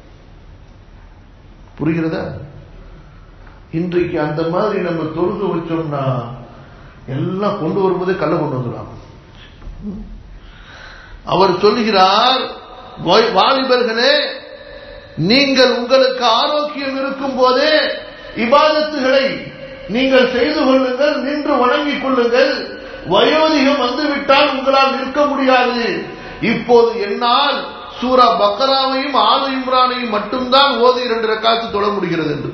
புரிகிறதா இன்றைக்கு அந்த மாதிரி நம்ம தொழுது வச்சோம்னா எல்லாம் கொண்டு வரும்போதே கல்ல கொண்டு வந்துடுவாங்க அவர் சொல்லுகிறார் "வாய்- வாலிபர்களே நீங்கள் உங்களுக்கு ஆரோக்கியம் இருக்கும் போதே இபாதத்துகளை நீங்கள் செய்து கொள்ளுங்கள் நின்று வணங்கிக் கொள்ளுங்கள் வயோதிகம் வந்துவிட்டால் உங்களால் நிற்க முடியாது இப்போது என்னால் சூரா பக்கராவையும் ஆலு இம்ரானையும் மட்டும்தான் ஓதி இரண்டு ரக்காத்து தொட முடிகிறது என்று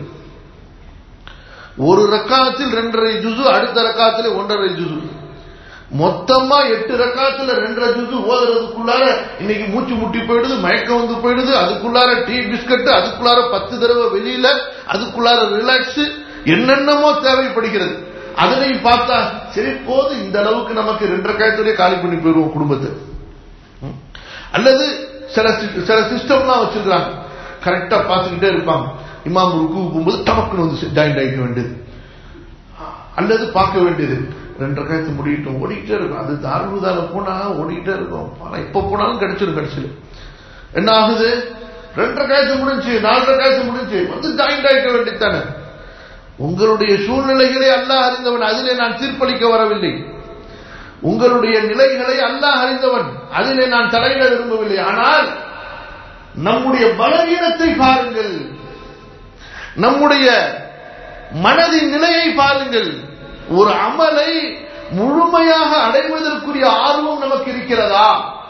ஒரு ரக்காத்தில் ரெண்டரை ஜுசு அடுத்த ரக்காத்திலே ஒன்றரை ஜுசு மொத்தமா எட்டு ரக்காத்துல ரெண்டரை ஜுசு ஓதுறதுக்குள்ளார இன்னைக்கு மூச்சு முட்டி போயிடுது மயக்கம் வந்து போயிடுது அதுக்குள்ளார டீ பிஸ்கட் அதுக்குள்ளார பத்து தடவை வெளியில அதுக்குள்ளார ரிலாக்ஸ் என்னென்னமோ தேவைப்படுகிறது அதனையும் பார்த்தா சரி போதும் இந்த அளவுக்கு நமக்கு ரெண்டரை காயத்துடைய காலி பண்ணி போயிருவோம் குடும்பத்தை ம். அல்லது சில சி- சில சிஸ்டம்லாம் வச்சிருக்காங்க கரெக்டா பார்த்துக்கிட்டே இருப்பாங்க இமாம் ருக்கு போகும்போது டமக்குன்னு வந்து ஜாயிண்ட் ஆகிக்க வேண்டியது அல்லது பார்க்க வேண்டியது ரெண்டரை காயத்து முடியட்டும் ஓடிக்கிட்டே இருக்கும் அது தாருதால போனா ஓடிக்கிட்டே இருக்கும் ஆனா எப்ப போனாலும் கிடைச்சிடும் கடைசியில் என்ன ஆகுது ரெண்டரை காயத்து முடிஞ்சு நாலரை காயத்து முடிஞ்சு வந்து ஜாயிண்ட் ஆகிக்க வேண்டியதானே உங்களுடைய சூழ்நிலைகளை அல்லாஹ் அறிந்தவன் அதிலே நான் தீர்ப்பளிக்க வரவில்லை உங்களுடைய நிலைகளை அல்லாஹ் அறிந்தவன் அதிலே நான் தலையிட விரும்பவில்லை ஆனால் நம்முடைய பலவீனத்தை பாருங்கள் நம்முடைய மனதின் நிலையை பாருங்கள் ஒரு அமலை முழுமையாக அடைவதற்குரிய ஆர்வம் நமக்கு இருக்கிறதா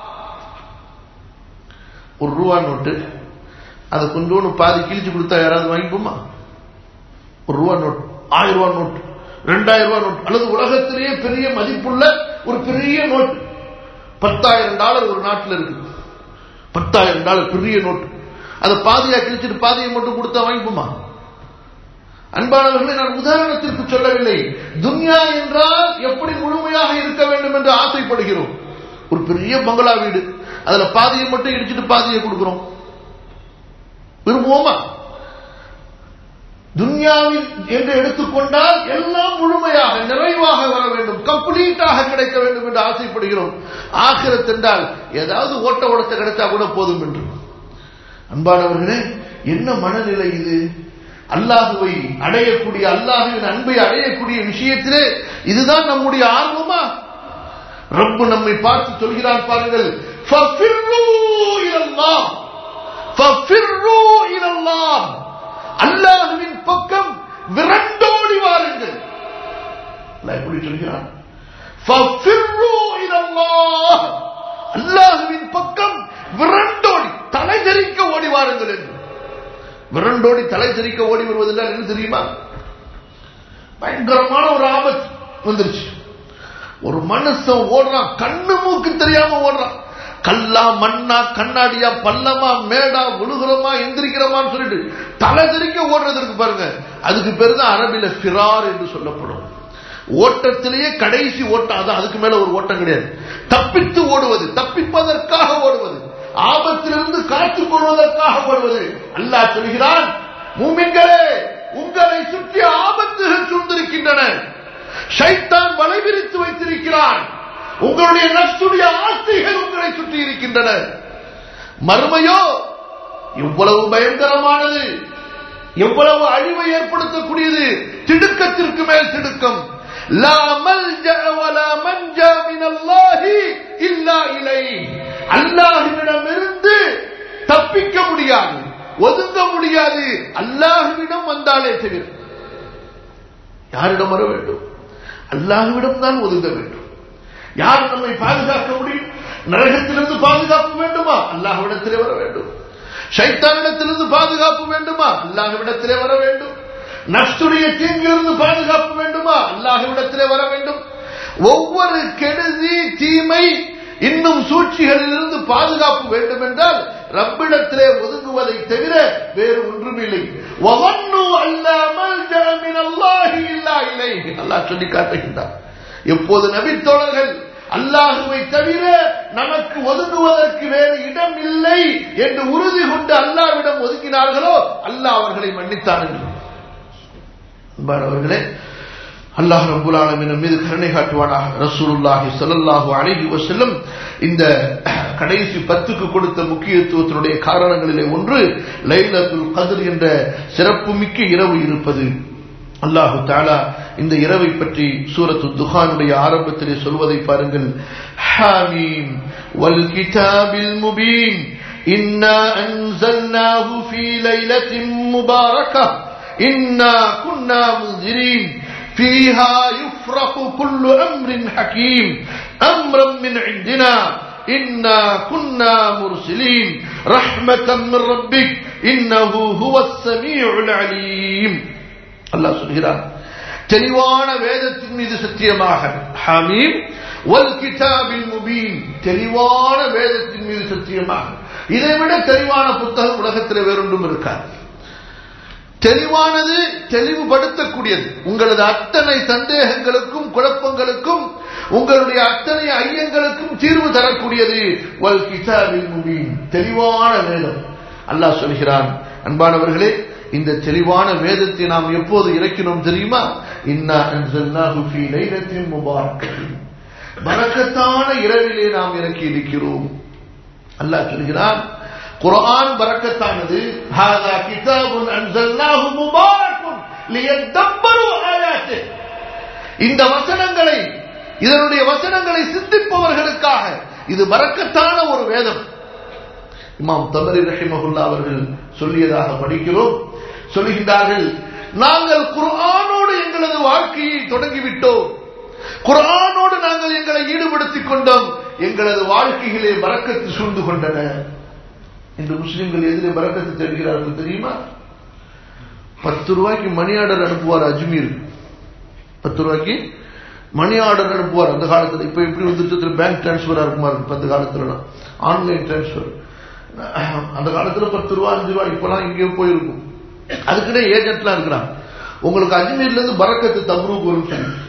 ஒரு ரூபா நோட்டு அதை கொஞ்சோண்டு பாதி கிழிச்சு கொடுத்தா யாராவது வாங்கிப்போமா ஒரு ரூபா நோட் ஆயிரம் ரூபாய் நோட் ரெண்டாயிரம் ரூபாய் நோட் அல்லது உலகத்திலேயே பெரிய மதிப்புள்ள ஒரு பெரிய நோட் பத்தாயிரம் டாலர் ஒரு நாட்டில் இருக்கு பத்தாயிரம் டாலர் பெரிய நோட் அதை பாதியா கிழிச்சிட்டு பாதியை மட்டும் கொடுத்தா வாங்கிப்போமா அன்பானவர்களை நான் உதாரணத்திற்கு சொல்லவில்லை துன்யா என்றால் எப்படி முழுமையாக இருக்க வேண்டும் என்று ஆசைப்படுகிறோம் ஒரு பெரிய பங்களா வீடு அதுல பாதியை மட்டும் இடிச்சிட்டு பாதியை கொடுக்கிறோம் விரும்புவோமா துன்யாவில் என்று எடுத்துக்கொண்டால் எல்லாம் முழுமையாக நிறைவாக வர வேண்டும் கம்ப்ளீட்டாக கிடைக்க வேண்டும் என்று ஆசைப்படுகிறோம் ஆகிரத் என்றால் ஏதாவது ஓட்ட ஓடத்தை கிடைச்சா கூட போதும் என்று அன்பானவர்களே என்ன மனநிலை இது அல்லாஹுவை அடையக்கூடிய அல்லாஹுவின் அன்பை அடையக்கூடிய விஷயத்திலே இதுதான் நம்முடைய ஆர்வமா ரப்பு நம்மை பார்த்து சொல்கிறான் பாருங்கள் அல்லாஹுவின் பக்கம் விரண்டோடி வாருங்கள் எப்படி சொல்கிறான் அல்லாஹுவின் பக்கம் விரண்டோடி தலை தெரிக்க ஓடி வாருங்கள் என்று விரண்டோடி தலை தெரிக்க ஓடி வருவதெல்லாம் என்ன தெரியுமா பயங்கரமான ஒரு ஆபத்து வந்துருச்சு ஒரு மனுஷன் ஓடுறான் கண்ணு மூக்கு தெரியாம ஓடுறான் கல்லா மண்ணா கண்ணாடியா பள்ளமா மேடா விழுகிறோமா எந்திரிக்கிறோமான்னு சொல்லிட்டு தலை தெரிக்க ஓடுறதுக்கு பாருங்க அதுக்கு பேரு தான் அரபில ஃபிரார் என்று சொல்லப்படும் ஓட்டத்திலேயே கடைசி ஓட்டம் அதான் அதுக்கு மேல ஒரு ஓட்டம் கிடையாது தப்பித்து ஓடுவது தப்பிப்பதற்காக ஓடுவது ஆபத்திலிருந்து காத்துக் கொள்வதற்காக ஓடுவது அல்லாஹ் சொல்கிறான் மூமின்களே உங்களை சுற்றி ஆபத்துகள் சூழ்ந்திருக்கின்றன ஷைத்தான் வலைவிரித்து வைத்திருக்கிறான் உங்களுடைய நஷ்டுடைய ஆசைகள் உங்களை சுற்றி இருக்கின்றன மறுமையோ எவ்வளவு பயங்கரமானது எவ்வளவு அழிவை ஏற்படுத்தக்கூடியது திடுக்கத்திற்கு மேல் திடுக்கம் லா மல்ஜா வலா மன்ஜா மினல்லாஹி இல்லா இலை அல்லாஹ்விடமிருந்து தப்பிக்க முடியாது ஒதுங்க முடியாது அல்லாஹ்விடம் வந்தாலே தவிர யாரிடம் வர வேண்டும் அல்லாஹ்விடம் தான் ஒதுங்க வேண்டும் யார் நம்மை பாதுகாக்க முடியும் நரகத்திலிருந்து பாதுகாப்பு வேண்டுமா அல்லாஹ்விடத்திலே வர வேண்டும் சைத்தானிடத்திலிருந்து பாதுகாப்பு வேண்டுமா அல்லாஹ்விடத்திலே வர வேண்டும் நஷ்டுடைய தீங்கிலிருந்து பாதுகாப்பு வேண்டுமா அல்லாஹ்விடத்திலே வர வேண்டும் ஒவ்வொரு கெடுதி தீமை இன்னும் சூழ்ச்சிகளிலிருந்து பாதுகாப்பு வேண்டும் என்றால் ரப்பிடத்திலே ஒதுங்குவதை தவிர வேறு ஒன்றுமில்லை அல்லாஹ் சொல்லி காட்டுகின்றார் எப்போது நபித்தோழர்கள் அல்லாஹுவை தவிர நமக்கு ஒதுங்குவதற்கு வேறு இடம் இல்லை என்று உறுதி கொண்டு அல்லாவிடம் ஒதுங்கினார்களோ அல்லாஹ் அவர்களை மன்னித்தார்கள் அவர்களே அல்லாஹ் ரபுல் ஆலமின் மீது கருணை காட்டுவானாக ரசூலுல்லாஹி ஸல்லல்லாஹு அலைஹி வஸல்லம் இந்த கடைசி பத்துக்கு கொடுத்த முக்கியத்துவத்தினுடைய காரணங்களிலே ஒன்று லைலத்துல் கத்ர் என்ற சிறப்புமிக்க இரவு இருப்பது அல்லாஹு தாலா இந்த இரவை பற்றி சூரத்து துஹானுடைய ஆரம்பத்திலே சொல்வதை பாருங்கள் ஹாமீம் வல் கிதாபில் முபீன் இன்னா அன்சல்னாஹு ஃபீ லைலத்தின் முபாரகா இன்னா குன்னா முன்சிரீன் فيها يفرق كل أمر حكيم أمرا من عندنا إنا كنا مرسلين رحمة من ربك إنه هو السميع العليم الله சொல்கிறார் தெளிவான வேதத்தின் மீது சத்தியமாக ஹமீம் வல் கிதாபில் முபீன் தெளிவான வேதத்தின் மீது சத்தியமாக இதைவிட தெளிவான புத்தகம் உலகத்தில் வேறொன்றும் இருக்காது தெளிவானது தெளிவுபடுத்தக்கூடியது உங்களது அத்தனை சந்தேகங்களுக்கும் குழப்பங்களுக்கும் உங்களுடைய அத்தனை ஐயங்களுக்கும் தீர்வு தரக்கூடியது வல் கிதாபில் முபீன் தெளிவான வேதம் அல்லாஹ் சொல்கிறான் அன்பானவர்களே இந்த தெளிவான வேதத்தை நாம் எப்போது இறக்கினோம் தெரியுமா இன்னா அன்சல்னாஹு ஃபீ லைலத்தின் முபாரக்கத்தின் பரக்கத்தான இரவிலே நாம் இறக்கி இருக்கிறோம் அல்லாஹ் சொல்கிறான் குர்ஆன் பரக்கத்தானது ஹாதா கிதாபுன் அன்சல்னாஹு முபாரக்குன் லியதப்பரு ஆயாத்தி இந்த வசனங்களை இதனுடைய வசனங்களை சிந்திப்பவர்களுக்காக இது பரக்கத்தான ஒரு வேதம் இமாம் தபரி ரஹிமகுல்லா அவர்கள் சொல்லியதாக படிக்கிறோம் சொல்லுகின்றார்கள் நாங்கள் குர்ஆனோடு எங்களது வாழ்க்கையை தொடங்கிவிட்டோம் குர்ஆனோடு நாங்கள் எங்களை ஈடுபடுத்திக் கொண்டோம் எங்களது வாழ்க்கைகளே பறக்கத்து சூழ்ந்து கொண்டன இன்று முஸ்லிம்கள் எதிரே பறக்கத்து தேடுகிறார்கள் தெரியுமா பத்து ரூபாய்க்கு மணி ஆர்டர் அனுப்புவார் அஜ்மீர் பத்து ரூபாய்க்கு மணி ஆர்டர் அனுப்புவார் அந்த காலத்துல இப்ப எப்படி வந்துட்டு பேங்க் டிரான்ஸ்பரா இருக்குமா இருக்கு அந்த காலத்துல ஆன்லைன் டிரான்ஸ்பர் அந்த காலத்துல பத்து ரூபா அஞ்சு ரூபா இப்பெல்லாம் இங்கேயோ போயிருக்கும் அதுக்கிட்டே ஏஜென்ட்லாம் இருக்கிறாங்க உங்களுக்கு அஜ்மீர்ல இருந்து பறக்கத்து தம்ரூக் வரும் சொல்லி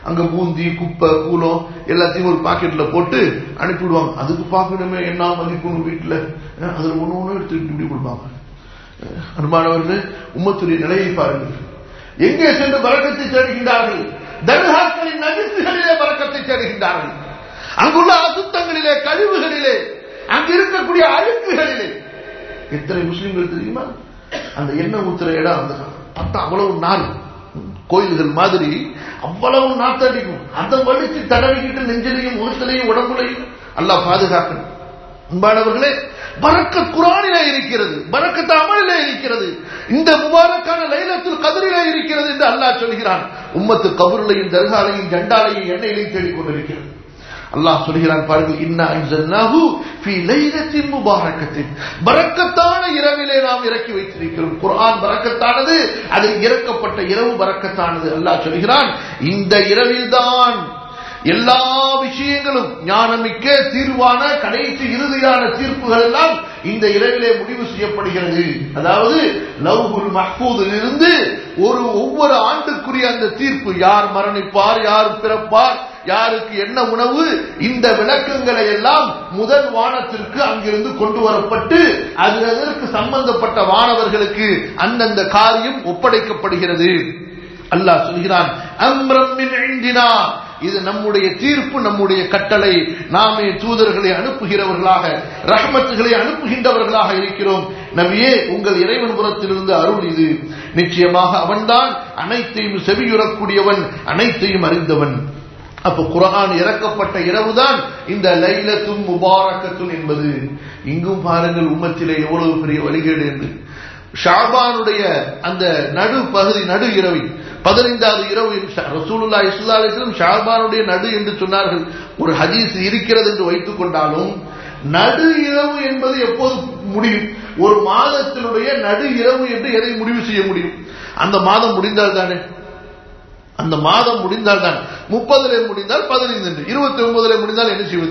அங்க பூந்தி குப்பை கூலம் எல்லாத்தையும் ஒரு பாக்கெட்ல போட்டு அனுப்பிவிடுவாங்க அதுக்கு பார்க்கணுமே என்ன மதிப்புன்னு வீட்டுல அஹ் அதுல ஒண்ணு ஒண்ணு எடுத்து இப்படி கொடுப்பாங்க அஹ் அன்பானவர்களே உம்மத்துடைய நிலையை பாருங்கள் எங்கே சென்று பறக்கத்தை தேடுகின்றார்கள் தர்காக்களின் நடிப்புகளிலே பறக்கத்தை தேடுகின்றார்கள் அங்குள்ள அசுத்தங்களிலே கழிவுகளிலே அங்கு இருக்கக்கூடிய அழுக்குகளிலே எத்தனை முஸ்லிம்கள் தெரியுமா அந்த எண்ணெய் ஊத்துற இடம் அந்த பார்த்தா அவ்வளவு நாள் கோயில்கள் மாதிரி அவ்வளவு நாத்தடிக்கும் அந்த வலிச்சு தடவிக்கிட்டு நெஞ்சிலையும் முகத்திலையும் உடம்புலையும் அல்லாஹ் பாதுகாக்கணும் அன்பானவர்களே பறக்க குரானிலே இருக்கிறது பறக்கத்து அமலிலே இருக்கிறது இந்த முபாரக்கான லைலத்தில் கதிரிலே இருக்கிறது என்று அல்லாஹ் சொல்கிறான் உம்மத்து கபருளையும் தர்காலையும் ஜண்டாலையும் எண்ணெயிலையும் தேடிக் கொண்டிருக்கிறது அல்லாஹ் சொல்கிறான் பாருங்கள் இன்னா அன்சல்னாஹு ஃபீ லைலத்தின் முபாரக்கத்தின் பரக்கத்தான இரவிலே நாம் இறக்கி வைத்திருக்கிறோம் குர்ஆன் பரக்கத்தானது அதில் இறக்கப்பட்ட இரவு பரக்கத்தானது அல்லாஹ் சொல்கிறான் இந்த இரவில்தான் எல்லா விஷயங்களும் ஞானமிக்க தீர்வான கடைசி இறுதியான தீர்ப்புகள் எல்லாம் இந்த இரவிலே முடிவு செய்யப்படுகிறது அதாவது லவ்ஹுல் மஹ்பூதில் இருந்து ஒரு ஒவ்வொரு ஆண்டுக்குரிய அந்த தீர்ப்பு யார் மரணிப்பார் யார் பிறப்பார் யாருக்கு என்ன உணவு இந்த விளக்கங்களை எல்லாம் முதல் வானத்திற்கு அங்கிருந்து கொண்டு வரப்பட்டு அது அதற்கு சம்பந்தப்பட்ட வானவர்களுக்கு அந்தந்த காரியம் ஒப்படைக்கப்படுகிறது அல்லாஹ் சொல்கிறான் அம்ரம் மின் இந்தினா இது நம்முடைய தீர்ப்பு நம்முடைய கட்டளை நாமே தூதர்களை அனுப்புகிறவர்களாக ரஹமத்துகளை அனுப்புகின்றவர்களாக இருக்கிறோம் நபியே உங்கள் இறைவன் புறத்திலிருந்து அருள் இது நிச்சயமாக அவன்தான் அனைத்தையும் செவியுறக்கூடியவன் அனைத்தையும் அறிந்தவன் அப்ப குரான் இறக்கப்பட்ட இரவுதான் இந்த லைலத்தும் முபாரக்கத்தும் என்பது இங்கும் பாருங்கள் உம்மத்திலே எவ்வளவு பெரிய வழிகேடு என்று ஷாபானுடைய அந்த நடு பகுதி நடு இரவு பதினைந்தாவது இரவு ரசூலுல்லா இஸ்லா அலிஸ்லம் ஷாபானுடைய நடு என்று சொன்னார்கள் ஒரு ஹதீஸ் இருக்கிறது என்று வைத்துக் கொண்டாலும் நடு இரவு என்பது எப்போது முடியும் ஒரு மாதத்தினுடைய நடு இரவு என்று எதை முடிவு செய்ய முடியும் அந்த மாதம் முடிந்தால் தானே அந்த மாதம் முடிந்தால் தான் முப்பதுல முடிந்தால் பதினைந்து என்று இருபத்தி ஒன்பதுல முடிந்தால் என்ன செய்வது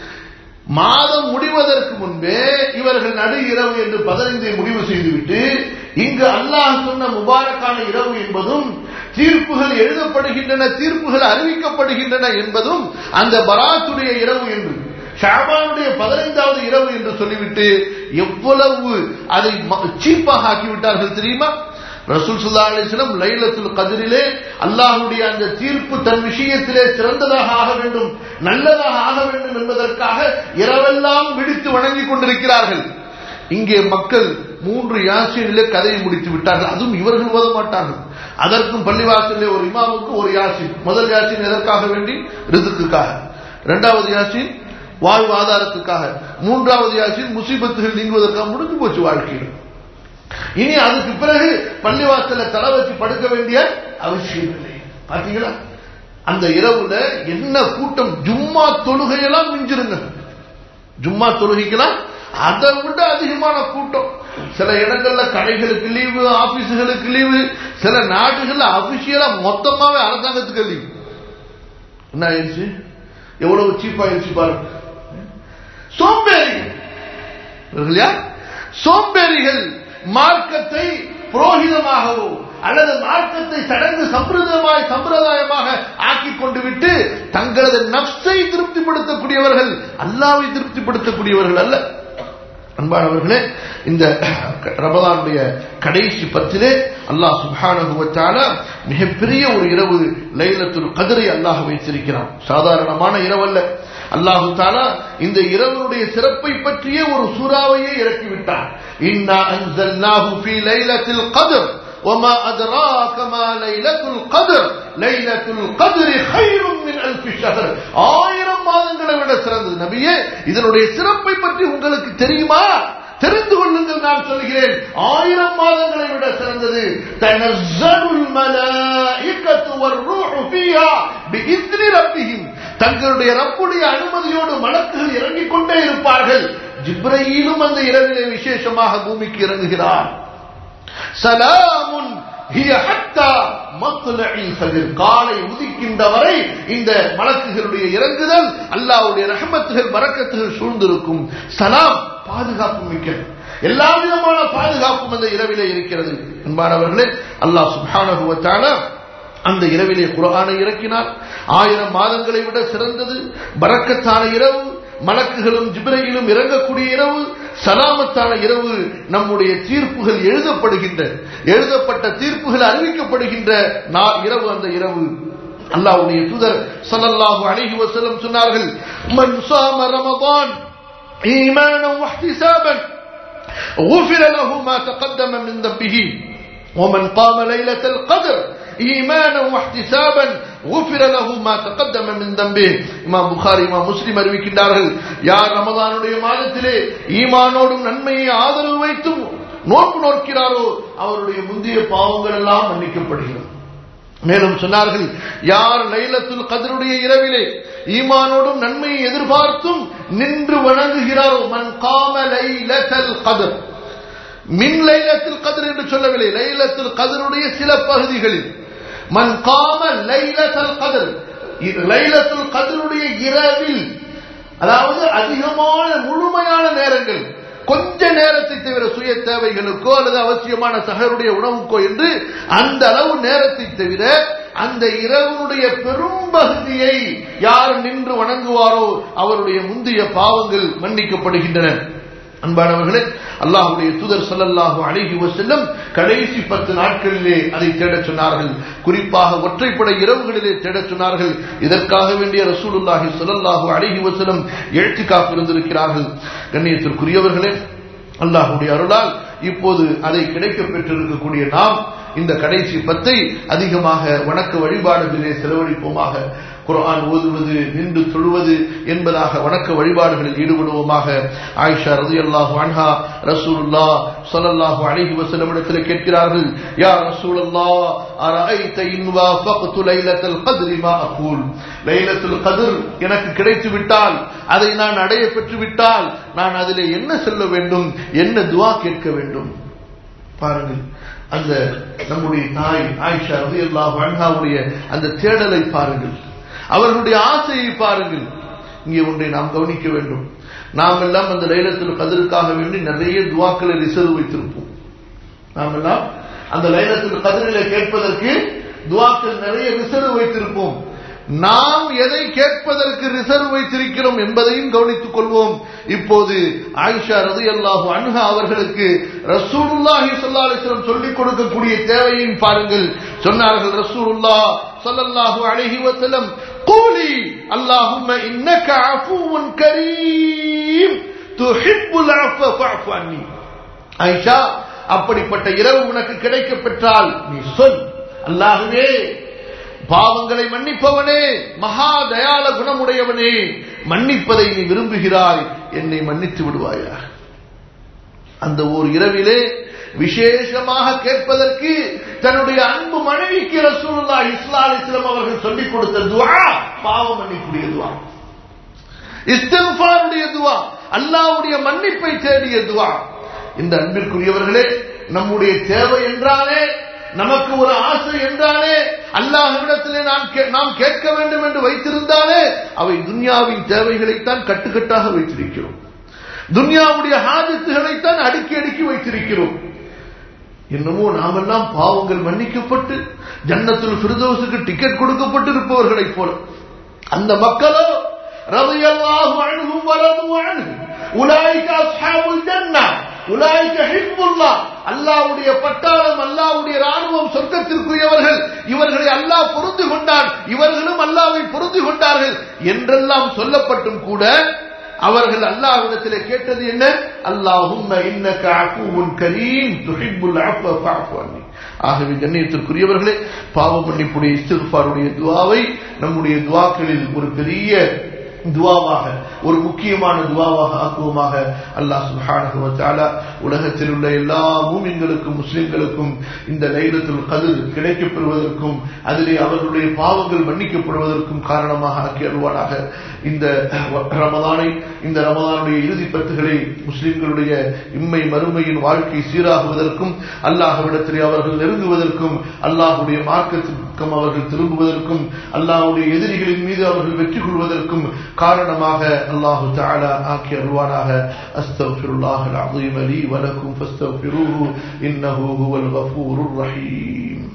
மாதம் முடிவதற்கு முன்பே இவர்கள் நடு இரவு என்று பதினைந்தை முடிவு செய்துவிட்டு இங்கு அல்லாஹ் சொன்ன முபாரக்கான இரவு என்பதும் தீர்ப்புகள் எழுதப்படுகின்றன தீர்ப்புகள் அறிவிக்கப்படுகின்றன என்பதும் அந்த பராத்துடைய இரவு என்று ஷாபானுடைய பதினைந்தாவது இரவு என்று சொல்லிவிட்டு எவ்வளவு அதை சீப்பாக ஆக்கிவிட்டார்கள் தெரியுமா ரசூல் சுல்லா அலிஸ்லம் லைலத்துல் கதிரிலே அல்லாஹுடைய அந்த தீர்ப்பு தன் விஷயத்திலே சிறந்ததாக ஆக வேண்டும் நல்லதாக ஆக வேண்டும் என்பதற்காக இரவெல்லாம் விடுத்து வணங்கிக் கொண்டிருக்கிறார்கள் இங்கே மக்கள் மூன்று யாசினிலே கதையை முடித்து விட்டார்கள் அதுவும் இவர்கள் ஓத மாட்டார்கள் அதற்கும் பள்ளிவாசலிலே ஒரு இமாமுக்கு ஒரு யாசின் முதல் யாசின் எதற்காக வேண்டி ரிதுக்குக்காக இரண்டாவது யாசின் வாழ்வாதாரத்துக்காக மூன்றாவது யாசின் முசீபத்துகள் நீங்குவதற்காக முடிஞ்சு போச்சு வாழ்க்கையில் இனி அதுக்கு பிறகு பள்ளிவாசல தலை வச்சு படுக்க வேண்டிய அவசியம் இல்லை பாத்தீங்களா அந்த இரவுல என்ன கூட்டம் ஜும்மா தொழுகையெல்லாம் மிஞ்சிருங்க ஜும்மா தொழுகைக்கெல்லாம் அதை விட அதிகமான கூட்டம் சில இடங்கள்ல கடைகளுக்கு லீவு ஆபீஸுகளுக்கு லீவு சில நாடுகள்ல அபிஷியலா மொத்தமாவே அரசாங்கத்துக்கு லீவு என்ன ஆயிடுச்சு எவ்வளவு சீப் ஆயிடுச்சு பாருங்க சோம்பேறிகள் சோம்பேறிகள் மார்க்கத்தை புரோகிதமாகவோ அல்லது மார்க்கத்தை சடங்கு சம்பிரதாயமாய் சம்பிரதாயமாக ஆக்கி கொண்டு விட்டு தங்களது நப்சை திருப்திப்படுத்தக்கூடியவர்கள் அல்லாவை திருப்திப்படுத்தக்கூடியவர்கள் அல்ல அன்பானவர்களே இந்த ரமதானுடைய கடைசி பத்திலே அல்லாஹ் சுபானுவத்தால மிகப்பெரிய ஒரு இரவு லைலத்துல் கதிரை அல்லாஹ் வைத்திருக்கிறான் சாதாரணமான இரவல்ல அல்லாஹு தாலா இந்த இரவனுடைய சிறப்பை பற்றிய ஒரு சூறாவையே இறக்கிவிட்டான் இன்னா அன்சல்நாஹு ஃபீ லைலத்தில் கத்ர் وما أدراك ما ليلة القدر ليلة القدر خير من ألف شهر ஆயிரம் மாதங்களை விட சிறந்தது நபியே இதனுடைய சிறப்பை பற்றி உங்களுக்கு தெரியுமா தெரிந்து கொள்ளுங்கள் நான் சொல்கிறேன் ஆயிரம் மாதங்களை விட சிறந்தது தனஸ்ஸலுல் மலாயிகத்து வர்ரூஹு ஃபீஹா பிஇذن ரப்பிஹிம் தங்களுடைய ரப்புடைய அனுமதியோடு மலக்குகள் இறங்கிக் கொண்டே இருப்பார்கள் ஜிப்ரையிலும் அந்த இரவிலே விசேஷமாக பூமிக்கு இறங்குகிறார் சலாமுன் காலை உதிக்கின்ற வரை இந்த மலக்குகளுடைய இறங்குதல் அல்லாவுடைய ரஹமத்துகள் வரக்கத்துகள் சூழ்ந்திருக்கும் சலாம் பாதுகாப்பு மிக்க எல்லா விதமான பாதுகாப்பும் அந்த இரவிலே இருக்கிறது என்பானவர்களே அல்லாஹ் சுபானுவத்தான அந்த இரவிலே குரானை இறக்கினார் ஆயிரம் மாதங்களை விட சிறந்தது பறக்கத்தான இரவு மலக்குகளும் ஜிப்ரையிலும் இறங்கக்கூடிய இரவு சலாமத்தான இரவு நம்முடைய தீர்ப்புகள் எழுதப்படுகின்ற எழுதப்பட்ட தீர்ப்புகள் அறிவிக்கப்படுகின்ற இரவு அந்த இரவு அல்லாஹ்வுடைய தூதர் ஸல்லல்லாஹு அலைஹி வஸல்லம் சொன்னார்கள் மன் ஸாம ரமதான் ஈமானா வஹ்திசாபன் غفر له ما تقدم من ذنبه ومن قام ليلة القدر إيمانا واحتسابا غفر له ما تقدم من ذنبه இமாம் புகாரி இமாம் முஸ்லிம் அறிவிக்கின்றார்கள் யார் ரமதானுடைய மாதத்திலே ஈமானோடும் நன்மையை ஆதரவு வைத்தும் நோன்பு நோக்கிறாரோ அவருடைய முந்தைய பாவங்கள் எல்லாம் மன்னிக்கப்படுகிறது மேலும் சொன்னார்கள் யார் லைலத்துல் கதருடைய இரவிலே ஈமானோடும் நன்மையை எதிர்பார்த்தும் நின்று வணங்குகிறாரோ மன் காம லைலத்தல் கதர் மின் லைலத்தில் கதிர் என்று சொல்லவில்லை லைலத்தில் கதருடைய சில பகுதிகளில் மன் காம லைலத்தல் கதர் லைலத்துல் கதருடைய இரவில் அதாவது அதிகமான முழுமையான நேரங்கள் கொஞ்ச நேரத்தை தவிர சுய தேவைகளுக்கோ அல்லது அவசியமான சகருடைய உணவுக்கோ என்று அந்த அளவு நேரத்தை தவிர அந்த இரவனுடைய பெரும் பகுதியை யார் நின்று வணங்குவாரோ அவருடைய முந்தைய பாவங்கள் மன்னிக்கப்படுகின்றன அன்பானவர்களே அல்லாஹுடைய தூதர் சல்லல்லாஹு அழகி செல்லும் கடைசி பத்து நாட்களிலே அதை தேடச் சொன்னார்கள் குறிப்பாக ஒற்றைப்படை இரவுகளிலே தேடச் சொன்னார்கள் இதற்காக வேண்டிய ரசூலுல்லாஹி சல்லல்லாஹு அழகி வசலம் எழுச்சி காப்பிருந்திருக்கிறார்கள் கண்ணியத்திற்குரியவர்களே அல்லாஹுடைய அருளால் இப்போது அதை கிடைக்க பெற்றிருக்கக்கூடிய நாம் இந்த கடைசி பத்தை அதிகமாக வணக்க வழிபாடுகளிலே செலவழிப்போமாக குரான் ஓதுவது நின்று தொழுவது என்பதாக வணக்க வழிபாடுகளில் ஈடுபடுவோமாக ஆயிஷா ரதி அல்லாஹு அன்ஹா ரசூலுல்லா சொல்லல்லாஹு அழகி வசலமிடத்தில் கேட்கிறார்கள் யா ரசூலுல்லா அரைத்த இன்வா ஃபக்து லைலத்துல் கத்ரி மா அகூல் லைலத்துல் கத்ர் எனக்கு கிடைத்து விட்டால் அதை நான் அடைய பெற்று விட்டால் நான் அதிலே என்ன சொல்ல வேண்டும் என்ன துவா கேட்க வேண்டும் பாருங்கள் அந்த நம்முடைய தாய் ஆயிஷா ரதி அல்லாஹு அன்ஹாவுடைய அந்த தேடலை பாருங்கள் அவர்களுடைய ஆசையை பாருங்கள் இங்கே ஒன்றை நாம் கவனிக்க வேண்டும் நாம் எல்லாம் அந்த லைலத்தில் கதிருக்காக வேண்டி நிறைய துவாக்களை ரிசர்வ் வைத்திருப்போம் நாம் எல்லாம் அந்த லைலத்தில் கதிரில கேட்பதற்கு துவாக்கள் நிறைய ரிசர்வ் வைத்திருப்போம் நாம் எதை கேட்பதற்கு ரிசர்வ் வைத்திருக்கிறோம் என்பதையும் கவனித்துக் கொள்வோம் இப்போது ஆயிஷா ரதி அல்லாஹு அன்ஹா அவர்களுக்கு ரசூலுல்லாஹி சொல்லாலிஸ்லம் சொல்லிக் கொடுக்கக்கூடிய தேவையையும் பாருங்கள் சொன்னார்கள் ரசூலுல்லா சொல்லல்லாஹு அழகி வசலம் கூலி அல்லாஹும்ம இன்னக அஃபூன் கரீம் துஹிப்புல் அஃப ஃபஅஃபு அன்னி ஆயிஷா அப்படிப்பட்ட இரவு உனக்கு கிடைக்க பெற்றால் நீ சொல் அல்லாஹுவே பாவங்களை மன்னிப்பவனே மகா தயால குணமுடையவனே மன்னிப்பதை நீ விரும்புகிறாய் என்னை மன்னித்து விடுவாயா அந்த ஓர் இரவிலே விசேஷமாக கேட்பதற்கு தன்னுடைய அன்பு மனைவிக்கு ரசூலுல்லா இஸ்லா இஸ்லாம் அவர்கள் சொல்லிக் கொடுத்த துவா பாவம் மன்னிக்கூடிய துவா இஸ்தன்பாருடைய துவா அல்லாவுடைய மன்னிப்பை தேடிய துவா இந்த அன்பிற்குரியவர்களே நம்முடைய தேவை என்றாலே நமக்கு ஒரு ஆசை என்றாலே அல்லாஹ்விடத்திலே நாம் நாம் கேட்க வேண்டும் என்று வைத்திருந்தாலே அவை துன்யாவின் தேவைகளைத்தான் கட்டுக்கட்டாக வைத்திருக்கிறோம் துன்யாவுடைய ஹாஜத்துகளைத்தான் அடுக்கி அடுக்கி வைத்திருக்கிறோம் என்னமோ நாமெல்லாம் பாவங்கள் மன்னிக்கப்பட்டு ஜன்னத்தில் ஃபிர்தோஸுக்கு டிக்கெட் கொடுக்கப்பட்டு இருப்பவர்களைப் போல அந்த மக்களோ ரலியல்லாஹு அன்ஹும் வரது அன்ஹு உலாயிக அஸ்ஹாபுல் ஜன்னah உலாய்க்க ஹிஸ்புல்லா அல்லாவுடைய பட்டாளம் அல்லாவுடைய ராணுவம் சொர்க்கத்திற்குரியவர்கள் இவர்களை அல்லாஹ் பொருந்து கொண்டான் இவர்களும் அல்லாவை பொருந்து கொண்டார்கள் என்றெல்லாம் சொல்லப்பட்டும் கூட அவர்கள் அல்லாஹ்விடத்திலே கேட்டது என்ன அல்லாஹும்ம இன்னக அஃபூவுன் கரீம் துஹிப்புல் அஃப ஃபஅஃபு அன்னி ஆகவே கண்ணியத்திற்குரியவர்களே பாவ மன்னிப்புடைய இஸ்திஃபாருடைய துவாவை நம்முடைய துவாக்களில் ஒரு பெரிய துவாவாக ஒரு முக்கியமான துவாவாக ஆக்குவோமாக அல்லாஹ் சுப்ஹானஹு வ தஆலா உலகத்தில் உள்ள எல்லா மூமின்களுக்கும் முஸ்லிம்களுக்கும் இந்த லைலத்துல் கதிர் கிடைக்கப் பெறுவதற்கும் அதிலே அவர்களுடைய பாவங்கள் மன்னிக்கப்படுவதற்கும் காரணமாக ஆக்கி அருவானாக இந்த ரமதானை இந்த ரமதானுடைய இறுதி பத்துகளை முஸ்லிம்களுடைய இம்மை மறுமையின் வாழ்க்கை சீராகுவதற்கும் அல்லாஹ்விடத்திலே அவர்கள் நெருங்குவதற்கும் அல்லாஹுடைய மார்க்கத்திற்கும் அவர்கள் திரும்புவதற்கும் அல்லாஹுடைய எதிரிகளின் மீது அவர்கள் வெற்றி கொள்வதற்கும் காரணமாக அல்லாஹு تعالى ஆக்கி அருள்வானாக அஸ்தக்ஃபிருல்லாஹ் அல் அஸீம் லி வலக்கும் ஃபஸ்தக்ஃபிரூஹு இன்னஹு ஹுவல் கஃபூருர் ரஹீம்